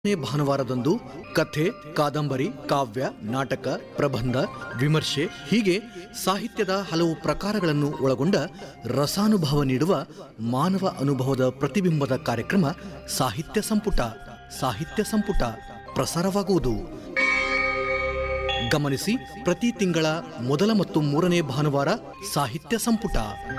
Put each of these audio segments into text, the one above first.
ನೇ ಭಾನುವಾರದಂದು ಕಥೆ ಕಾದಂಬರಿ ಕಾವ್ಯ ನಾಟಕ ಪ್ರಬಂಧ ವಿಮರ್ಶೆ ಹೀಗೆ ಸಾಹಿತ್ಯದ ಹಲವು ಪ್ರಕಾರಗಳನ್ನು ಒಳಗೊಂಡ ರಸಾನುಭವ ನೀಡುವ ಮಾನವ ಅನುಭವದ ಪ್ರತಿಬಿಂಬದ ಕಾರ್ಯಕ್ರಮ ಸಾಹಿತ್ಯ ಸಂಪುಟ ಸಾಹಿತ್ಯ ಸಂಪುಟ ಪ್ರಸಾರವಾಗುವುದು ಗಮನಿಸಿ ಪ್ರತಿ ತಿಂಗಳ ಮೊದಲ ಮತ್ತು ಮೂರನೇ ಭಾನುವಾರ ಸಾಹಿತ್ಯ ಸಂಪುಟ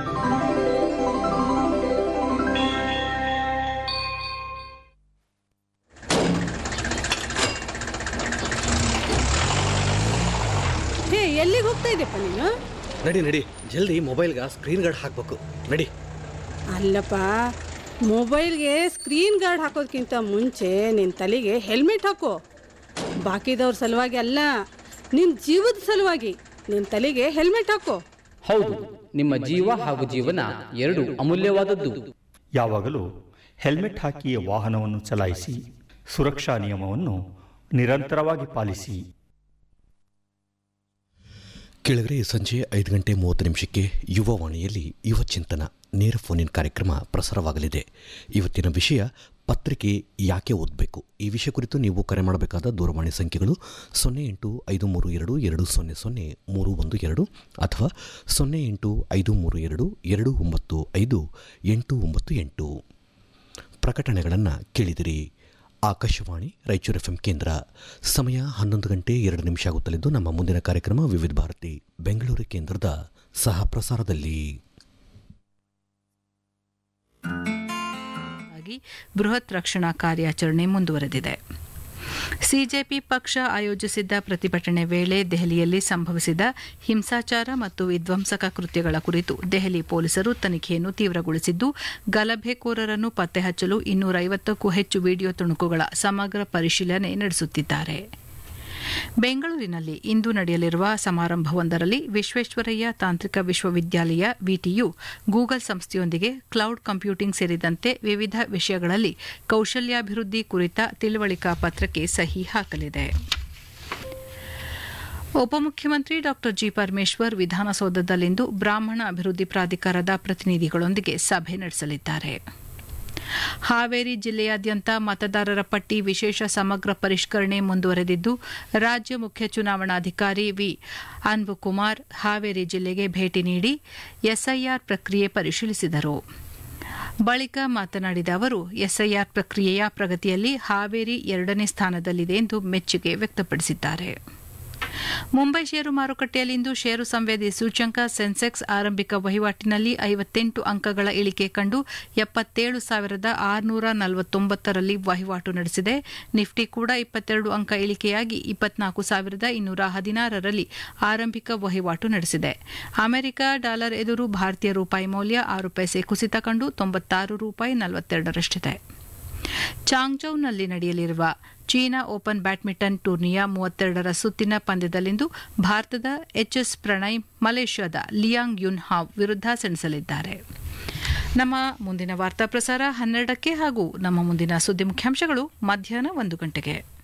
ಹೇ ಎಲ್ಲಿಗೆ ಹೋಗ್ತಾ ಇದ್ದೆಪ್ಪ ನೀನು ನಡಿ ನಡಿ ಜಲ್ದಿ ಮೊಬೈಲ್ಗೆ ಸ್ಕ್ರೀನ್ ಗಾರ್ಡ್ ಹಾಕ್ಬೇಕು ನಡಿ ಅಲ್ಲಪ್ಪ ಮೊಬೈಲ್ಗೆ ಸ್ಕ್ರೀನ್ ಗಾರ್ಡ್ ಹಾಕೋದ್ಕಿಂತ ಮುಂಚೆ ನಿನ್ನ ತಲೆಗೆ ಹೆಲ್ಮೆಟ್ ಹಾಕೋ ಬಾಕಿದವ್ರ ಸಲುವಾಗಿ ಅಲ್ಲ ನಿನ್ನ ಜೀವದ ಸಲುವಾಗಿ ನಿನ್ನ ತಲೆಗೆ ಹೆಲ್ಮೆಟ್ ಹಾಕೋ ಹೌದು ನಿಮ್ಮ ಜೀವ ಹಾಗೂ ಜೀವನ ಎರಡು ಅಮೂಲ್ಯವಾದದ್ದು ಯಾವಾಗಲೂ ಹೆಲ್ಮೆಟ್ ಹಾಕಿಯೇ ವಾಹನವನ್ನು ಚಲಾಯಿಸಿ ಸುರಕ್ಷಾ ನಿಯಮವನ್ನು ನಿರಂತರವಾಗಿ ಪಾಲಿಸಿ ಕೆಳಗರೆ ಸಂಜೆ ಐದು ಗಂಟೆ ಮೂವತ್ತು ನಿಮಿಷಕ್ಕೆ ಯುವವಾಣಿಯಲ್ಲಿ ಯುವ ಚಿಂತನ ನೇರ ಫೋನಿನ್ ಕಾರ್ಯಕ್ರಮ ಪ್ರಸಾರವಾಗಲಿದೆ ಇವತ್ತಿನ ವಿಷಯ ಪತ್ರಿಕೆ ಯಾಕೆ ಓದಬೇಕು ಈ ವಿಷಯ ಕುರಿತು ನೀವು ಕರೆ ಮಾಡಬೇಕಾದ ದೂರವಾಣಿ ಸಂಖ್ಯೆಗಳು ಸೊನ್ನೆ ಎಂಟು ಐದು ಮೂರು ಎರಡು ಎರಡು ಸೊನ್ನೆ ಸೊನ್ನೆ ಮೂರು ಒಂದು ಎರಡು ಅಥವಾ ಸೊನ್ನೆ ಎಂಟು ಐದು ಮೂರು ಎರಡು ಎರಡು ಒಂಬತ್ತು ಐದು ಎಂಟು ಒಂಬತ್ತು ಎಂಟು ಪ್ರಕಟಣೆಗಳನ್ನು ಕೇಳಿದಿರಿ ಆಕಾಶವಾಣಿ ರಾಯಚೂರು ಎಫ್ ಕೇಂದ್ರ ಸಮಯ ಹನ್ನೊಂದು ಗಂಟೆ ಎರಡು ನಿಮಿಷ ಆಗುತ್ತಲಿದ್ದು ನಮ್ಮ ಮುಂದಿನ ಕಾರ್ಯಕ್ರಮ ವಿವಿಧ ಭಾರತಿ ಬೆಂಗಳೂರು ಕೇಂದ್ರದ ಸಹ ಪ್ರಸಾರದಲ್ಲಿ ಆಗಿ ಬೃಹತ್ ರಕ್ಷಣಾ ಕಾರ್ಯಾಚರಣೆ ಮುಂದುವರೆದಿದೆ ಸಿಜೆಪಿ ಪಕ್ಷ ಆಯೋಜಿಸಿದ್ದ ಪ್ರತಿಭಟನೆ ವೇಳೆ ದೆಹಲಿಯಲ್ಲಿ ಸಂಭವಿಸಿದ ಹಿಂಸಾಚಾರ ಮತ್ತು ವಿಧ್ವಂಸಕ ಕೃತ್ಯಗಳ ಕುರಿತು ದೆಹಲಿ ಪೊಲೀಸರು ತನಿಖೆಯನ್ನು ತೀವ್ರಗೊಳಿಸಿದ್ದು ಗಲಭೆಕೋರರನ್ನು ಪತ್ತೆ ಹಚ್ಚಲು ಇನ್ನೂರೈವತ್ತಕ್ಕೂ ಹೆಚ್ಚು ವಿಡಿಯೋ ತುಣುಕುಗಳ ಸಮಗ್ರ ಪರಿಶೀಲನೆ ನಡೆಸುತ್ತಿದ್ದಾರೆ ಬೆಂಗಳೂರಿನಲ್ಲಿ ಇಂದು ನಡೆಯಲಿರುವ ಸಮಾರಂಭವೊಂದರಲ್ಲಿ ವಿಶ್ವೇಶ್ವರಯ್ಯ ತಾಂತ್ರಿಕ ವಿಶ್ವವಿದ್ಯಾಲಯ ವಿಟಿಯು ಗೂಗಲ್ ಸಂಸ್ಥೆಯೊಂದಿಗೆ ಕ್ಲೌಡ್ ಕಂಪ್ಯೂಟಿಂಗ್ ಸೇರಿದಂತೆ ವಿವಿಧ ವಿಷಯಗಳಲ್ಲಿ ಕೌಶಲ್ಯಾಭಿವೃದ್ಧಿ ಕುರಿತ ತಿಳುವಳಿಕಾ ಪತ್ರಕ್ಕೆ ಸಹಿ ಹಾಕಲಿದೆ ಉಪಮುಖ್ಯಮಂತ್ರಿ ಡಾ ಜಿ ಪರಮೇಶ್ವರ್ ವಿಧಾನಸೌಧದಲ್ಲಿಂದು ಬ್ರಾಹ್ಮಣ ಅಭಿವೃದ್ಧಿ ಪ್ರಾಧಿಕಾರದ ಪ್ರತಿನಿಧಿಗಳೊಂದಿಗೆ ಸಭೆ ನಡೆಸಲಿದ್ದಾರೆ ಹಾವೇರಿ ಜಿಲ್ಲೆಯಾದ್ಯಂತ ಮತದಾರರ ಪಟ್ಟಿ ವಿಶೇಷ ಸಮಗ್ರ ಪರಿಷ್ಕರಣೆ ಮುಂದುವರೆದಿದ್ದು ರಾಜ್ಯ ಮುಖ್ಯ ಚುನಾವಣಾಧಿಕಾರಿ ವಿ ಅನ್ಬುಕುಮಾರ್ ಹಾವೇರಿ ಜಿಲ್ಲೆಗೆ ಭೇಟಿ ನೀಡಿ ಎಸ್ಐಆರ್ ಪ್ರಕ್ರಿಯೆ ಪರಿಶೀಲಿಸಿದರು ಬಳಿಕ ಮಾತನಾಡಿದ ಅವರು ಎಸ್ಐಆರ್ ಪ್ರಕ್ರಿಯೆಯ ಪ್ರಗತಿಯಲ್ಲಿ ಹಾವೇರಿ ಎರಡನೇ ಸ್ಥಾನದಲ್ಲಿದೆ ಎಂದು ಮೆಚ್ಚುಗೆ ವ್ಯಕ್ತಪಡಿಸಿದ್ದಾರೆ ಮುಂಬೈ ಷೇರು ಮಾರುಕಟ್ಟೆಯಲ್ಲಿಂದು ಷೇರು ಸಂವೇದಿ ಸೂಚ್ಯಂಕ ಸೆನ್ಸೆಕ್ಸ್ ಆರಂಭಿಕ ವಹಿವಾಟಿನಲ್ಲಿ ಐವತ್ತೆಂಟು ಅಂಕಗಳ ಇಳಿಕೆ ಕಂಡು ಎಪ್ಪತ್ತೇಳು ಸಾವಿರದ ಆರುನೂರ ನಲವತ್ತೊಂಬತ್ತರಲ್ಲಿ ವಹಿವಾಟು ನಡೆಸಿದೆ ನಿಫ್ಟಿ ಕೂಡ ಇಪ್ಪತ್ತೆರಡು ಅಂಕ ಇಳಿಕೆಯಾಗಿ ಇಪ್ಪತ್ನಾಲ್ಕು ಸಾವಿರದ ಇನ್ನೂರ ಹದಿನಾರರಲ್ಲಿ ಆರಂಭಿಕ ವಹಿವಾಟು ನಡೆಸಿದೆ ಅಮೆರಿಕ ಡಾಲರ್ ಎದುರು ಭಾರತೀಯ ರೂಪಾಯಿ ಮೌಲ್ಯ ಆರು ಪೈಸೆ ಕುಸಿತ ಕಂಡು ತೊಂಬತ್ತಾರು ರೂಪಾಯಿ ನಲವತ್ತೆರಡರಷ್ಟಿದೆ ಚಾಂಗ್ಜೌನಲ್ಲಿ ನಡೆಯಲಿರುವ ಚೀನಾ ಓಪನ್ ಬ್ಯಾಡ್ಮಿಂಟನ್ ಟೂರ್ನಿಯ ಮೂವತ್ತೆರಡರ ಸುತ್ತಿನ ಪಂದ್ಯದಲ್ಲಿಂದು ಭಾರತದ ಎಚ್ಎಸ್ ಪ್ರಣಯ್ ಮಲೇಷ್ಯಾದ ಲಿಯಾಂಗ್ ಯುನ್ ಹಾವ್ ವಿರುದ್ಧ ಸೆಣಸಲಿದ್ದಾರೆ ನಮ್ಮ ಮುಂದಿನ ವಾರ್ತಾ ಪ್ರಸಾರ ಹನ್ನೆರಡಕ್ಕೆ ಹಾಗೂ ನಮ್ಮ ಮುಂದಿನ ಸುದ್ದಿ ಮುಖ್ಯಾಂಶಗಳು ಮಧ್ಯಾಹ್ನ ಒಂದು ಗಂಟೆಗೆ